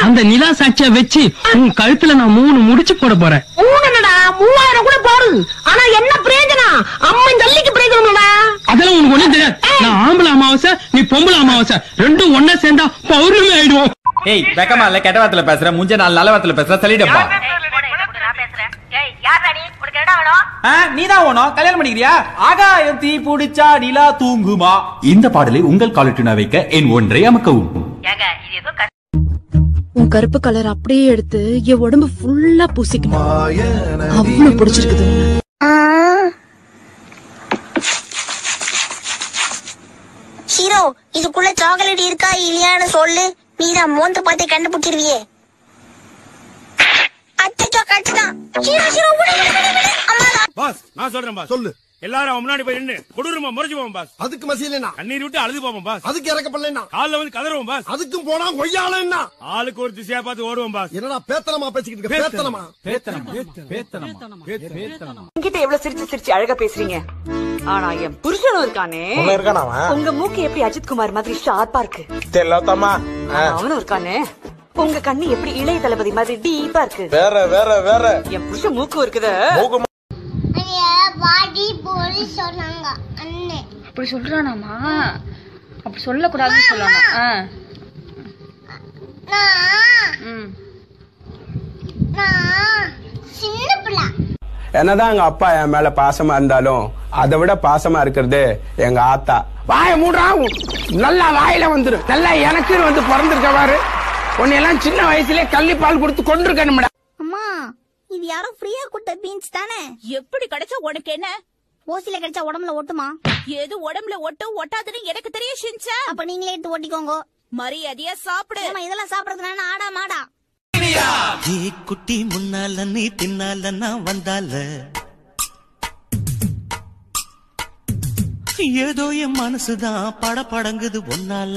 அந்த நிலா சாட்சிய வச்சு உன் கழுத்துல நான் மூணு முடிச்சு போட போறேன் மூணுடா மூவாயிரம் கூட போடு ஆனா என்ன பிரயோஜனம் அம்மன் ஜல்லிக்கு பிரயோஜனம்டா அதெல்லாம் உனக்கு ஒண்ணும் தெரியாது நான் ஆம்பளை அமாவாசை நீ பொம்பளை அமாவாசை ரெண்டும் ஒன்னா சேர்ந்தா பௌர்ணமி ஆயிடுவோம் ஏய் வெக்கமா இல்ல கெட்ட வார்த்தையில பேசுற முஞ்ச நாள் நல்ல வார்த்தையில பேசுற சொல்லிட்டப்பா நீதான் ஓணும் கல்யாணம் பண்ணிக்கிறியா ஆகாயம் தீ புடிச்சா நிலா தூங்குமா இந்த பாடலை உங்கள் காலட்டுனா வைக்க என் ஒன்றை அமக்கவும் உன் கருப்பு கலர் அப்படியே எடுத்து என் உடம்பு ஃபுல்லா பூசிக்கணும் அவ்வளவு பிடிச்சிருக்குது ஹீரோ இதுக்குள்ள சாக்லேட் இருக்கா இல்லையான்னு சொல்லு நீதான் மோந்து பார்த்து கண்டுபிடிச்சிருவியே அச்சோ கட்டுதான் ஹீரோ ஹீரோ விடு, விடு, விடு, விடு. அம்மா பாஸ் நான் சொல்றேன் பாஸ் சொல்லு எல்லாரும் அவன் முன்னாடி போய் நின்னு கொடூரமா முறைச்சு போவோம் பாஸ் அதுக்கு மசியலனா கண்ணீர் விட்டு அழுது போவோம் பாஸ் அதுக்கு இறக்கப்படலனா கால்ல வந்து கதறுவோம் பாஸ் அதுக்கும் போனா கொய்யாலன்னா ஆளுக்கு ஒரு திசையா பார்த்து ஓடுவோம் பாஸ் என்னடா பேத்தனமா பேசிக்கிட்டு இருக்க பேத்தனமா பேத்தனமா பேத்தனமா என்கிட்ட எவ்வளவு சிரிச்சு சிரிச்சு அழகா பேசுறீங்க ஆனா என் புருஷனும் இருக்கானே உன்ன இருக்கானா அவன்? உங்க மூக்கு எப்படி அஜித் குமார் மாதிரி ஷார்ப்பா இருக்கு தெரியலத்தம்மா ஆனா அவனும் இருக்கானே உங்க கண்ணு எப்படி இளைய தளபதி மாதிரி டீப்பா இருக்கு வேற வேற வேற என் புருஷன் மூக்கு இருக்குது வாடி போடி சொன்னாங்க அண்ணன் அப்படி சொல்றானாமா அப்படி சொல்லக்கூடாதுன்னு சொல்லாமா ஆ. நான் ம் நான் சின்ன பிள்ளை என்னதான் எங்க அப்பா என் மேல பாசமா இருந்தாலும் அதை விட பாசமா இருக்கிறது எங்க ஆத்தா வாய மூடுறா நல்லா வாயில வந்துரும் நல்லா எனக்கு வந்து பிறந்திருக்க பாரு உன்னையெல்லாம் சின்ன வயசுலயே கள்ளி பால் கொடுத்து கொண்டிருக்கணும்டா அம்மா இது யாரோ ஃப்ரீயா கொடுத்த பீன்ஸ் தானே எப்படி கிடைச்சா உனக்கு என்ன ஓசில கிடைச்சா உடம்புல ஒட்டுமா எது உடம்புல ஒட்டும் ஒட்டாதுன்னு எனக்கு தெரிய ஷின்சா அப்ப நீங்களே எடுத்து ஓட்டிக்கோங்க மரியாதையா சாப்பிடு ஏம்மா, இதெல்லாம் சாப்பிடறதுனால ஆடா மாடா ஏ குட்டி முன்னால நீ பின்னால நான் வந்தால ஏதோ என் மனசுதான் பட படங்குது ஒன்னால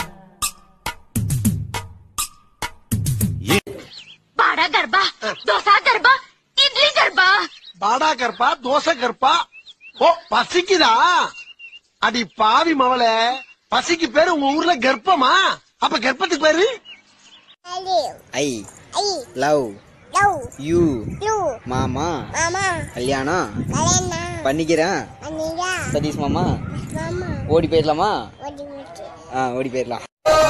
பாடா கர்ப்பா தோசா கர்ப்பா இட்லி கர்ப்பா பாடா கற்பா தோசை கற்பா ஓ பசிக்குதா அடி பாவி மவளே பசிக்கு பேரு உங்க ஊர்ல கர்ப்பமா அப்ப கர்ப்பத்துக்கு பேரு I love love you you மாமா மாமா கல்யாணம் கல்யாணம் பண்ணிக்கிறேன் அண்ணியா சதீஷ் மாமா மாமா ஓடி போயிடலாமா ஓடி ஓடி ஆ ஓடி போயிடலாம்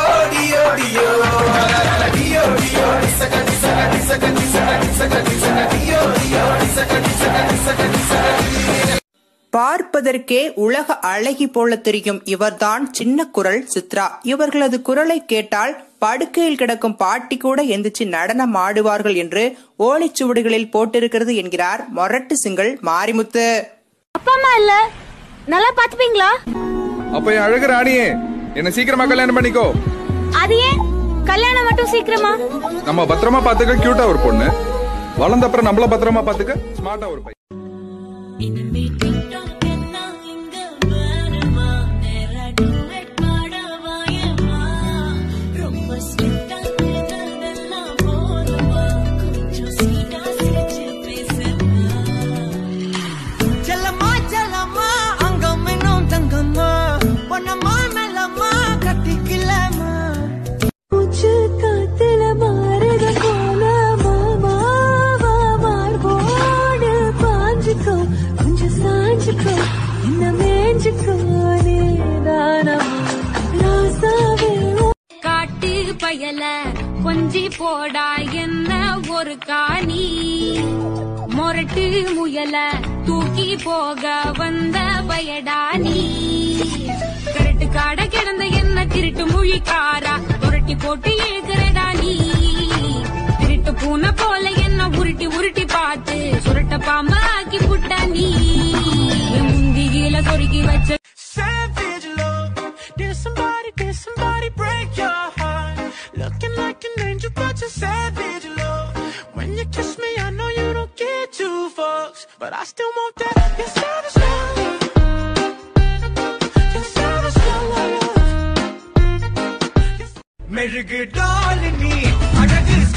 பார்ப்பதற்கே உலக அழகி போல தெரியும் இவர்தான் சின்ன குரல் சித்ரா இவர்களது குரலை கேட்டால் படுக்கையில் கிடக்கும் பாட்டி கூட எந்திரிச்சு நடனம் ஆடுவார்கள் என்று ஓலைச்சுவடுகளில் போட்டிருக்கிறது என்கிறார் மொரட்டு சிங்கள் மாரிமுத்து அப்பா அம்மா இல்ல நல்லா பாத்துப்பீங்களா அப்ப என் அழகு ராணியே என்ன சீக்கிரமா கல்யாணம் பண்ணிக்கோ அது ஏன் கல்யாணம் மட்டும் சீக்கிரமா நம்ம பத்திரமா பாத்துக்க கியூட்டா ஒரு பொண்ணு வளர்ந்த அப்புறம் நம்மள பத்திரமா பாத்துக்க ஸ்மார்ட்டா ஒரு பையன் செல்லம்மா செல்லம்மா அங்கம் இன்னும் தங்கம்மா பொன்னம்மா மெல்லம்மா கட்டிக்கலாமா மூச்சு காத்துல மாறுத போல மாமாவா மார்போடு பாஞ்சுக்கோ கொஞ்சம் சாஞ்சுக்கோ என்ன மேஞ்சுக்கோ நீதானமா ராசாவே காட்டு பயல கொஞ்சி போடா என்ன ஒரு காணி மொரட்டு முயல தூக்கி போக வந்த பயடா நீ கரட்டு காட கிடந்த என்ன திருட்டு முழிக்காரா புரட்டி போட்டு ஏக்குறடா நீ திருட்டு பூனை போல என்ன உருட்டி உருட்டி பார்த்து சுருட்ட பாம்பு ஆக்கி புட்ட நீ என் முந்தியில சொருகி வச்ச Savage love. Did somebody, did somebody break your heart? Looking like an angel, but you're savage love. When you kiss me, I know you don't get two fucks, but I still want that. You're savage love. You're savage love. மெழுகு டாலினி அழகு